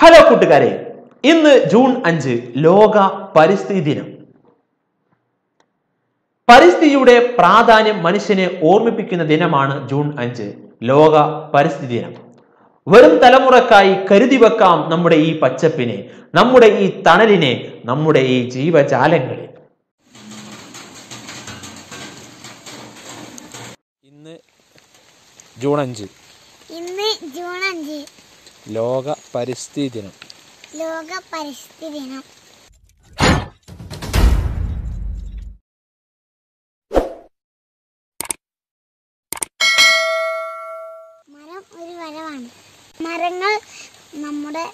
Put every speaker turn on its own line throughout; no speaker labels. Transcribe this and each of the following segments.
hello കൂട്ടുകാരെ ഇന്ന് June അഞ്ച് ലോക പരിസ്ഥിതി ദിനം പരിസ്ഥിതിയുടെ പ്രാധാന്യം മനുഷ്യനെ ഓർമ്മിപ്പിക്കുന്ന ദിനമാണ് ജൂൺ അഞ്ച് ലോക പരിസ്ഥിതി ദിനം വരും തലമുറക്കായി കരുതി വെക്കാം നമ്മുടെ ഈ പച്ചപ്പിനെ നമ്മുടെ ഈ തണലിനെ നമ്മുടെ ഈ ജീവജാലങ്ങളെ ഇന്ന് ജൂൺ അഞ്ച്
ഇന്ന് ജൂൺ അഞ്ച്
ലോക പരിസ്ഥിതി ദിനം
ലോക പരിസ്ഥിതി ദിനം മരം ഒരു വരവാണ് മരങ്ങൾ നമ്മുടെ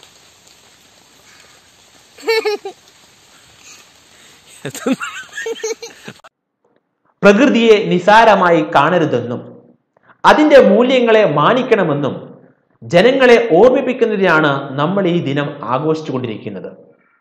പ്രകൃതിയെ നിസാരമായി കാണരുതെന്നും അതിന്റെ മൂല്യങ്ങളെ മാനിക്കണമെന്നും ജനങ്ങളെ ഓർമ്മിപ്പിക്കുന്നതിനാണ് നമ്മൾ ഈ ദിനം ആഘോഷിച്ചുകൊണ്ടിരിക്കുന്നത്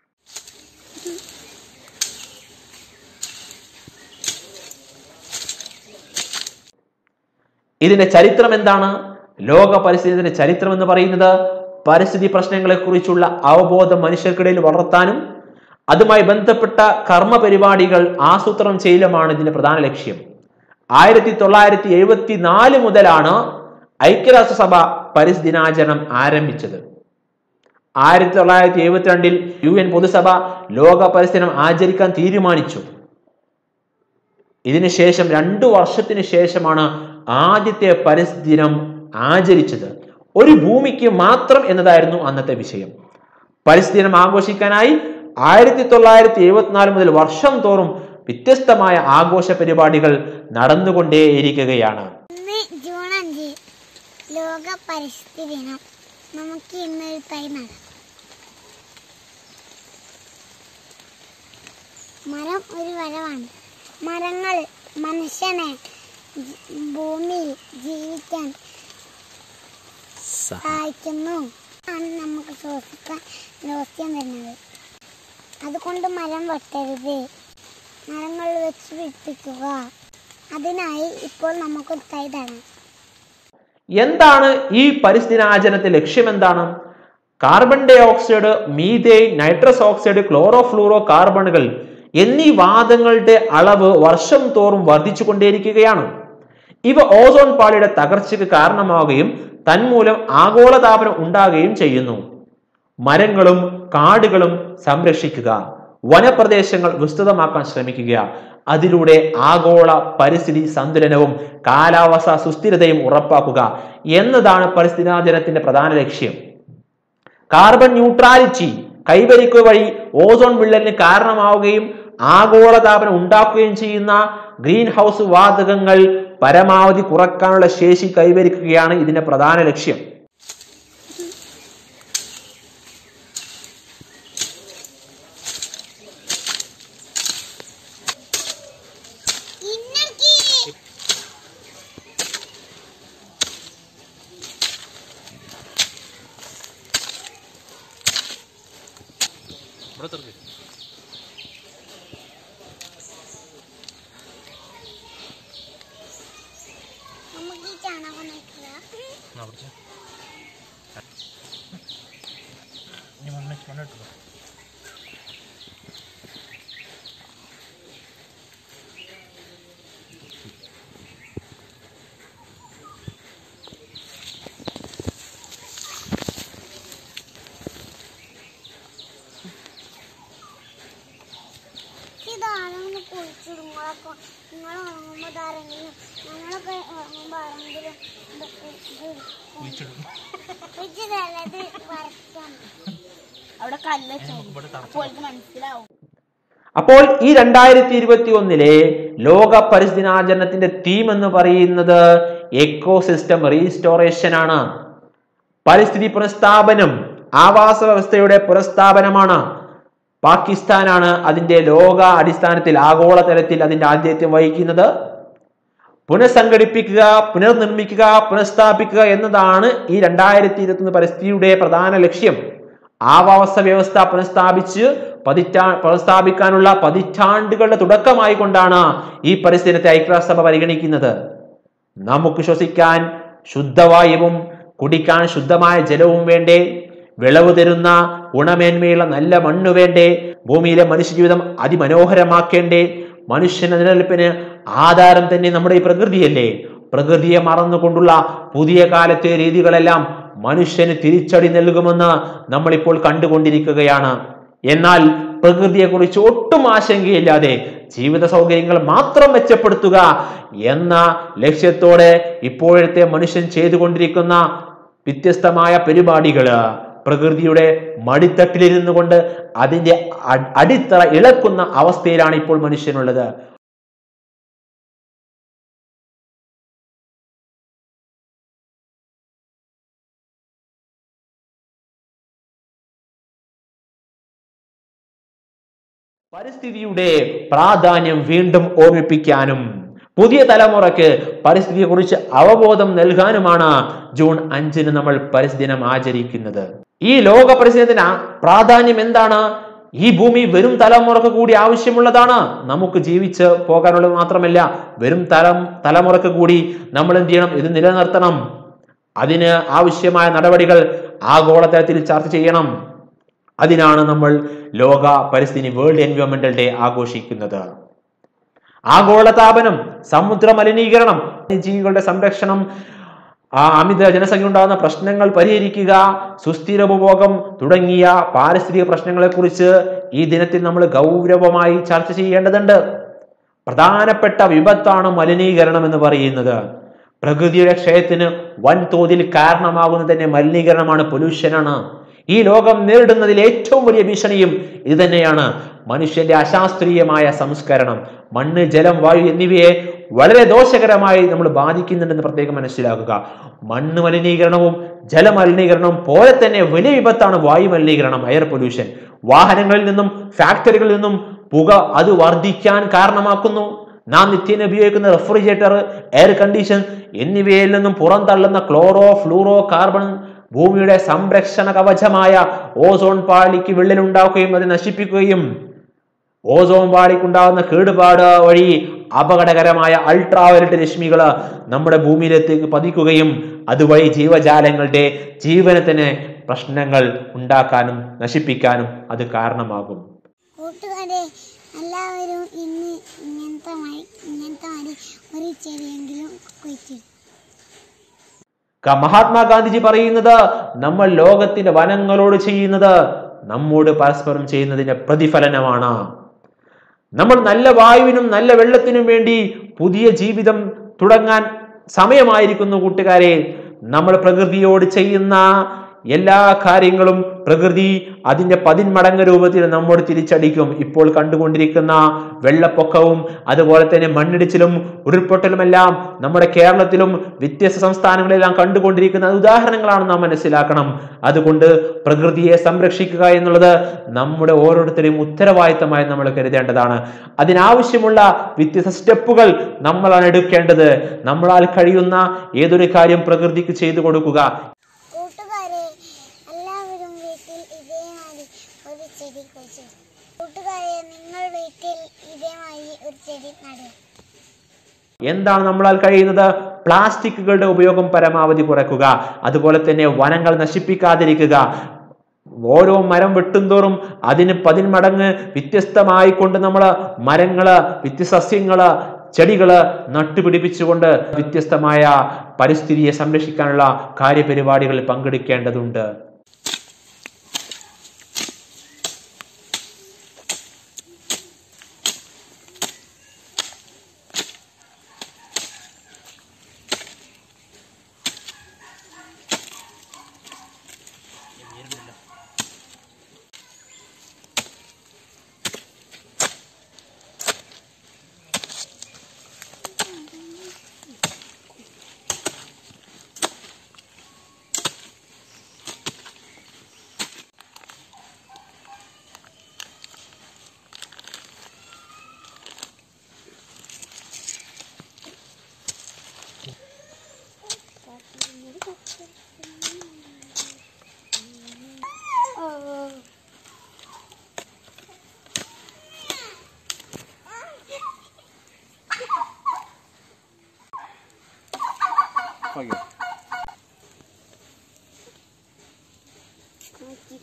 ഇതിന്റെ ചരിത്രം എന്താണ് ലോക പരിസ്ഥിതിയുടെ ചരിത്രം എന്ന് പറയുന്നത് പരിസ്ഥിതി പ്രശ്നങ്ങളെ കുറിച്ചുള്ള അവബോധം മനുഷ്യർക്കിടയിൽ വളർത്താനും അതുമായി ബന്ധപ്പെട്ട കർമ്മ പരിപാടികൾ ആസൂത്രണം ചെയ്യലുമാണ് ഇതിന്റെ പ്രധാന ലക്ഷ്യം ആയിരത്തി തൊള്ളായിരത്തി എഴുപത്തി നാല് മുതലാണ് ഐക്യരാഷ്ട്രസഭ പരിസ്ഥിതി ദിനാചരണം ആരംഭിച്ചത് ആയിരത്തി തൊള്ളായിരത്തി എഴുപത്തിരണ്ടിൽ യു എൻ പൊതുസഭ ലോക പരിസ്ഥിതി ദിനം ആചരിക്കാൻ തീരുമാനിച്ചു ഇതിനുശേഷം രണ്ടു വർഷത്തിന് ശേഷമാണ് ആദ്യത്തെ പരിസ്ഥിതി ദിനം ആചരിച്ചത് ഒരു ഭൂമിക്ക് മാത്രം എന്നതായിരുന്നു അന്നത്തെ വിഷയം പരിസ്ഥിതി ദിനം ആഘോഷിക്കാനായി ആയിരത്തി തൊള്ളായിരത്തി എഴുപത്തിനാല് മുതൽ വർഷം തോറും വ്യത്യസ്തമായ ആഘോഷ പരിപാടികൾ നടന്നുകൊണ്ടേയിരിക്കുകയാണ്
ഇന്ന് ജൂൺ അഞ്ച് ലോക പരിസ്ഥിതി ദിനം നമുക്ക് ഇന്ന് ഒരു തൈ നടാം മരം ഒരു വരവാണ് മരങ്ങൾ മനുഷ്യനെ ജി- ഭൂമിയിൽ ജീവിക്കാൻ സഹായിക്കുന്നു ആണ് നമുക്ക് ശ്വസിക്കാൻ ലോസ്യം വരുന്നത് അതുകൊണ്ട് മരം വെട്ടരുത് മരങ്ങൾ വെച്ച് പിടിപ്പിക്കുക അതിനായി ഇപ്പോൾ നമുക്കൊരു തൈ തരണം
എന്താണ് ഈ പരിസ്ഥിതി ദിനാചരണത്തിന്റെ ലക്ഷ്യം എന്താണ് carbon dioxide methane nitrous oxide chloro fluoro കാർബണുകൾ എന്നീ വാതങ്ങളുടെ അളവ് വർഷം തോറും വർദ്ധിച്ചുകൊണ്ടേയിരിക്കുകയാണ് ഇവ ഓസോൺ പാളിയുടെ തകർച്ചയ്ക്ക് കാരണമാവുകയും തന്മൂലം ആഗോളതാപനം ഉണ്ടാകുകയും ചെയ്യുന്നു മരങ്ങളും കാടുകളും സംരക്ഷിക്കുക വനപ്രദേശങ്ങൾ വിസ്തൃതമാക്കാൻ ശ്രമിക്കുക അതിലൂടെ ആഗോള പരിസ്ഥിതി സന്തുലനവും കാലാവസ്ഥ സുസ്ഥിരതയും ഉറപ്പാക്കുക എന്നതാണ് പരിസ്ഥിതി ദിനാചരണത്തിന്റെ പ്രധാന ലക്ഷ്യം കാർബൺ ന്യൂട്രാലിറ്റി കൈവരിക്കുക വഴി ഓസോൺ വിള്ളലിന് കാരണമാവുകയും ആഗോളതാപനം ഉണ്ടാക്കുകയും ചെയ്യുന്ന ഗ്രീൻ ഹൗസ് വാതകങ്ങൾ പരമാവധി കുറക്കാനുള്ള ശേഷി കൈവരിക്കുകയാണ് ഇതിന്റെ പ്രധാന ലക്ഷ്യം
ഇന്നക്കി നമുക്ക് ഈ ചാണകം നോക്കുക ഇതാണെന്ന് കുഴിച്ചിടും നിങ്ങളൊക്കെ നിങ്ങൾ ഉറങ്ങുമ്പോൾ ഇതാരെങ്കിലും ഞങ്ങളൊക്കെ ഉറങ്ങുമ്പോൾ ആരെങ്കിലും കുഴിച്ചിടല്ല ഇത് വരയ്ക്കാം
അവിടെ കല്ല് അപ്പോൾ എനിക്ക് മനസ്സിലാവും
അപ്പോൾ ഈ രണ്ടായിരത്തി ഇരുപത്തി ഒന്നിലെ ലോക പരിസ്ഥിതി ദിനാചരണത്തിന്റെ തീം എന്ന് പറയുന്നത് എക്കോസിസ്റ്റം റീസ്റ്റോറേഷൻ ആണ് പരിസ്ഥിതി പുനഃസ്ഥാപനം ആവാസ വ്യവസ്ഥയുടെ പുനഃസ്ഥാപനമാണ് പാകിസ്ഥാനാണ് അതിന്റെ ലോക അടിസ്ഥാനത്തിൽ ആഗോള തലത്തിൽ അതിന്റെ ആതിഥ്യം വഹിക്കുന്നത് പുനഃസംഘടിപ്പിക്കുക പുനർനിർമ്മിക്കുക പുനഃസ്ഥാപിക്കുക എന്നതാണ് ഈ രണ്ടായിരത്തി ഇരുപത്തി പരിസ്ഥിതിയുടെ പ്രധാന ലക്ഷ്യം ആവാസ വ്യവസ്ഥ പുനഃസ്ഥാപിച്ച് പതിറ്റാ പുനഃസ്ഥാപിക്കാനുള്ള പതിറ്റാണ്ടുകളുടെ തുടക്കമായി കൊണ്ടാണ് ഈ പരിസ്ഥിതിത്തെ ഐക്യരാഷ്ട്രസഭ പരിഗണിക്കുന്നത് നമുക്ക് ശ്വസിക്കാൻ ശുദ്ധവായുവും കുടിക്കാൻ ശുദ്ധമായ ജലവും വേണ്ടേ വിളവ് തരുന്ന ഗുണമേന്മയുള്ള നല്ല മണ്ണ് വേണ്ടേ ഭൂമിയിലെ മനുഷ്യജീവിതം അതിമനോഹരമാക്കേണ്ടേ മനുഷ്യന്റെ നിലനിൽപ്പിന് ആധാരം തന്നെ നമ്മുടെ ഈ പ്രകൃതിയല്ലേ പ്രകൃതിയെ മറന്നുകൊണ്ടുള്ള പുതിയ കാലത്തെ രീതികളെല്ലാം മനുഷ്യന് തിരിച്ചടി നൽകുമെന്ന് നമ്മളിപ്പോൾ കണ്ടുകൊണ്ടിരിക്കുകയാണ് എന്നാൽ പ്രകൃതിയെക്കുറിച്ച് ഒട്ടും ആശങ്കയില്ലാതെ ജീവിത സൗകര്യങ്ങൾ മാത്രം മെച്ചപ്പെടുത്തുക എന്ന ലക്ഷ്യത്തോടെ ഇപ്പോഴത്തെ മനുഷ്യൻ ചെയ്തുകൊണ്ടിരിക്കുന്ന വ്യത്യസ്തമായ പരിപാടികള് പ്രകൃതിയുടെ മടിത്തട്ടിലിരുന്നു കൊണ്ട് അതിന്റെ അ- അടിത്തറ ഇളക്കുന്ന അവസ്ഥയിലാണ് ഇപ്പോൾ മനുഷ്യനുള്ളത് പരിസ്ഥിതിയുടെ പ്രാധാന്യം വീണ്ടും ഓർമ്മിപ്പിക്കാനും പുതിയ തലമുറയ്ക്ക് പരിസ്ഥിതിയെക്കുറിച്ച് അവബോധം നൽകാനുമാണ് ജൂൺ അഞ്ചിന് നമ്മൾ പരിസ്ഥിതി ദിനം ആചരിക്കുന്നത് ഈ ലോക പരിസ്ഥിതി ദിന പ്രാധാന്യം എന്താണ് ഈ ഭൂമി വരും തലമുറക്ക് കൂടി ആവശ്യമുള്ളതാണ് നമുക്ക് ജീവിച്ച് പോകാനുള്ളത് മാത്രമല്ല വരും തലം തലമുറക്ക് കൂടി നമ്മൾ എന്ത് ചെയ്യണം ഇത് നിലനിർത്തണം അതിന് ആവശ്യമായ നടപടികൾ ആഗോളതലത്തിൽ ചർച്ച ചെയ്യണം അതിനാണ് നമ്മൾ ലോക പരിസ്ഥിതി വേൾഡ് എൻവയോൺമെന്റൽ ഡേ ആഘോഷിക്കുന്നത് ആഗോളതാപനം സമുദ്ര മലിനീകരണം ജീവികളുടെ സംരക്ഷണം ആ അമിത ജനസംഖ്യ ഉണ്ടാകുന്ന പ്രശ്നങ്ങൾ പരിഹരിക്കുക സുസ്ഥിര ഉപഭോഗം തുടങ്ങിയ പാരിസ്ഥിതിക പ്രശ്നങ്ങളെക്കുറിച്ച് ഈ ദിനത്തിൽ നമ്മൾ ഗൗരവമായി ചർച്ച ചെയ്യേണ്ടതുണ്ട് പ്രധാനപ്പെട്ട വിപത്താണ് മലിനീകരണം എന്ന് പറയുന്നത് പ്രകൃതിയുടെ ക്ഷയത്തിന് വൻതോതിൽ കാരണമാകുന്നത് തന്നെ മലിനീകരണമാണ് പൊല്യൂഷനാണ് ഈ ലോകം നേരിടുന്നതിൽ ഏറ്റവും വലിയ ഭീഷണിയും ഇത് തന്നെയാണ് മനുഷ്യന്റെ അശാസ്ത്രീയമായ സംസ്കരണം മണ്ണ് ജലം വായു എന്നിവയെ വളരെ ദോഷകരമായി നമ്മൾ ബാധിക്കുന്നുണ്ടെന്ന് പ്രത്യേകം മനസ്സിലാക്കുക മണ്ണ് മലിനീകരണവും ജലമലിനീകരണവും പോലെ തന്നെ വലിയ വിപത്താണ് വായു മലിനീകരണം എയർ പൊല്യൂഷൻ വാഹനങ്ങളിൽ നിന്നും ഫാക്ടറികളിൽ നിന്നും പുക അത് വർദ്ധിക്കാൻ കാരണമാക്കുന്നു നാം നിത്യേന ഉപയോഗിക്കുന്ന റെഫ്രിജറേറ്റർ എയർ കണ്ടീഷൻ എന്നിവയിൽ നിന്നും പുറന്തള്ളുന്ന ക്ലോറോ ഫ്ലൂറോ കാർബൺ ഭൂമിയുടെ സംരക്ഷണ കവചമായ ഓസോൺ പാളിക്ക് വിള്ളലുണ്ടാക്കുകയും അത് നശിപ്പിക്കുകയും ഓസോൺ പാളിക്കുണ്ടാകുന്ന കേടുപാട് വഴി അപകടകരമായ അൾട്രാവയലറ്റ് രശ്മികൾ നമ്മുടെ ഭൂമിയിലേക്ക് പതിക്കുകയും അതുവഴി ജീവജാലങ്ങളുടെ ജീവന് തന്നെ പ്രശ്നങ്ങൾ ഉണ്ടാക്കാനും നശിപ്പിക്കാനും അത് കാരണമാകും
കൂട്ടുകാരെ എല്ലാവരും ഇന്ന് ഇങ്ങനത്തെ മഴ ഇങ്ങനത്തെ മഴ ഒരു ചെടിയെങ്കിലും കുഴിച്ചിടും
ക- മഹാത്മാഗാന്ധിജി പറയുന്നത് നമ്മൾ ലോകത്തിന്റെ വനങ്ങളോട് ചെയ്യുന്നത് നമ്മോട് പരസ്പരം ചെയ്യുന്നതിന്റെ പ്രതിഫലനമാണ് നമ്മൾ നല്ല വായുവിനും നല്ല വെള്ളത്തിനും വേണ്ടി പുതിയ ജീവിതം തുടങ്ങാൻ സമയമായിരിക്കുന്നു കൂട്ടുകാരെ നമ്മൾ പ്രകൃതിയോട് ചെയ്യുന്ന എല്ലാ കാര്യങ്ങളും പ്രകൃതി അതിന്റെ പതിന്മടങ്ങ് രൂപത്തിൽ നമ്മോട് തിരിച്ചടിക്കും ഇപ്പോൾ കണ്ടുകൊണ്ടിരിക്കുന്ന വെള്ളപ്പൊക്കവും അതുപോലെ തന്നെ മണ്ണിടിച്ചിലും ഉരുൾപൊട്ടലുമെല്ലാം നമ്മുടെ കേരളത്തിലും വ്യത്യസ്ത സംസ്ഥാനങ്ങളിലെല്ലാം കണ്ടുകൊണ്ടിരിക്കുന്ന ഉദാഹരണങ്ങളാണ് നാം മനസ്സിലാക്കണം അതുകൊണ്ട് പ്രകൃതിയെ സംരക്ഷിക്കുക എന്നുള്ളത് നമ്മുടെ ഓരോരുത്തരെയും ഉത്തരവാദിത്തമായി നമ്മൾ കരുതേണ്ടതാണ് അതിനാവശ്യമുള്ള വ്യത്യസ്ത സ്റ്റെപ്പുകൾ നമ്മളാണ് എടുക്കേണ്ടത് നമ്മളാൽ കഴിയുന്ന ഏതൊരു കാര്യം പ്രകൃതിക്ക് ചെയ്തു കൊടുക്കുക
കൂട്ടുകാരെ എല്ലാവരും വീട്ടിൽ ഇതേമാതിരി ഒരു ചെടി കുഴിച്ചിടും കൂട്ടുകാരെ നിങ്ങൾ വീട്ടിൽ ഇതേമാതിരി ഒരു ചെടി നടുക
എന്താണ് നമ്മളാൽ കഴിയുന്നത് പ്ലാസ്റ്റിക്കുകളുടെ ഉപയോഗം പരമാവധി കുറയ്ക്കുക അതുപോലെ തന്നെ വനങ്ങൾ നശിപ്പിക്കാതിരിക്കുക ഓരോ മരം വെട്ടുംതോറും അതിന് പതിന്മടങ്ങ് വ്യത്യസ്തമായി കൊണ്ട് നമ്മൾ മരങ്ങള് വ്യത്യസ്ത സസ്യങ്ങള് ചെടികള് നട്ടുപിടിപ്പിച്ചുകൊണ്ട് വ്യത്യസ്തമായ പരിസ്ഥിതിയെ സംരക്ഷിക്കാനുള്ള കാര്യപരിപാടികളിൽ പങ്കെടുക്കേണ്ടതുണ്ട്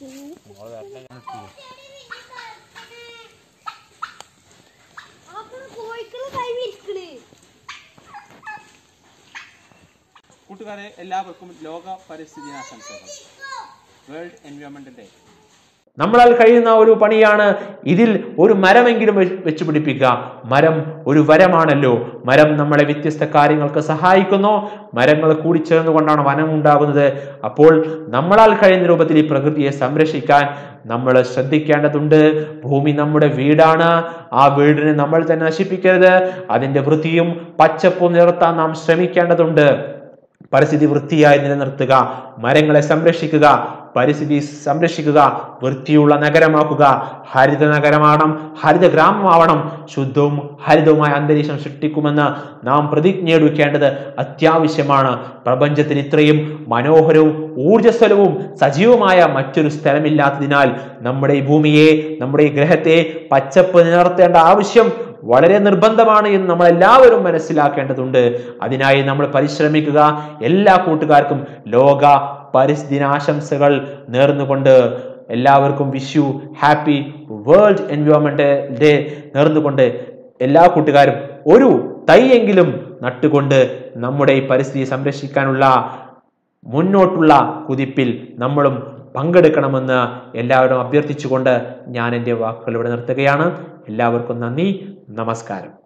കോഴിക്കുള്ള കൈ വിരിക്കണേ
കൂട്ടുകാരെ എല്ലാവർക്കും ലോക പരിസ്ഥിതി ആശംസകൾ വേൾഡ് എൻവയോൺമെന്റ് ഡേ
നമ്മളാൽ കഴിയുന്ന ഒരു പണിയാണ് ഇതിൽ ഒരു മരമെങ്കിലും വെ- വെച്ച് പിടിപ്പിക്കുക മരം ഒരു വരമാണല്ലോ മരം നമ്മളെ വ്യത്യസ്ത കാര്യങ്ങൾക്ക് സഹായിക്കുന്നു മരങ്ങൾ കൂടിച്ചേർന്നുകൊണ്ടാണ് വനം ഉണ്ടാകുന്നത് അപ്പോൾ നമ്മളാൽ കഴിയുന്ന രൂപത്തിൽ ഈ പ്രകൃതിയെ സംരക്ഷിക്കാൻ നമ്മൾ ശ്രദ്ധിക്കേണ്ടതുണ്ട് ഭൂമി നമ്മുടെ വീടാണ് ആ വീടിനെ നമ്മൾ തന്നെ നശിപ്പിക്കരുത് അതിന്റെ വൃത്തിയും പച്ചപ്പും നിലനിർത്താൻ നാം ശ്രമിക്കേണ്ടതുണ്ട് പരിസ്ഥിതി വൃത്തിയായി നിലനിർത്തുക മരങ്ങളെ സംരക്ഷിക്കുക പരിസ്ഥിതി സംരക്ഷിക്കുക വൃത്തിയുള്ള നഗരമാക്കുക ഹരിത നഗരമാവണം ഹരിത ഗ്രാമമാവണം ശുദ്ധവും ഹരിതവുമായ അന്തരീക്ഷം സൃഷ്ടിക്കുമെന്ന് നാം പ്രതിജ്ഞയെടുക്കേണ്ടത് അത്യാവശ്യമാണ് പ്രപഞ്ചത്തിൽ ഇത്രയും മനോഹരവും ഊർജ്ജസ്വലവും സജീവമായ മറ്റൊരു സ്ഥലമില്ലാത്തതിനാൽ നമ്മുടെ ഈ ഭൂമിയെ നമ്മുടെ ഈ ഗ്രഹത്തെ പച്ചപ്പ് നിലനിർത്തേണ്ട ആവശ്യം വളരെ നിർബന്ധമാണ് എന്ന് നമ്മൾ എല്ലാവരും മനസ്സിലാക്കേണ്ടതുണ്ട് അതിനായി നമ്മൾ പരിശ്രമിക്കുക എല്ലാ കൂട്ടുകാർക്കും ലോക പരിസ്ഥിതി ദിനാശംസകൾ നേർന്നുകൊണ്ട് എല്ലാവർക്കും wish you happy world environment day നേർന്നുകൊണ്ട് എല്ലാ കൂട്ടുകാരും ഒരു തൈയെങ്കിലും നട്ടുകൊണ്ട് നമ്മുടെ ഈ പരിസ്ഥിതി സംരക്ഷിക്കാനുള്ള മുന്നോട്ടുള്ള കുതിപ്പിൽ നമ്മളും പങ്കെടുക്കണമെന്ന് എല്ലാവരും അഭ്യർത്ഥിച്ചുകൊണ്ട് ഞാൻ എൻ്റെ വാക്കുകൾ ഇവിടെ നിർത്തുകയാണ് എല്ലാവർക്കും നന്ദി നമസ്കാരം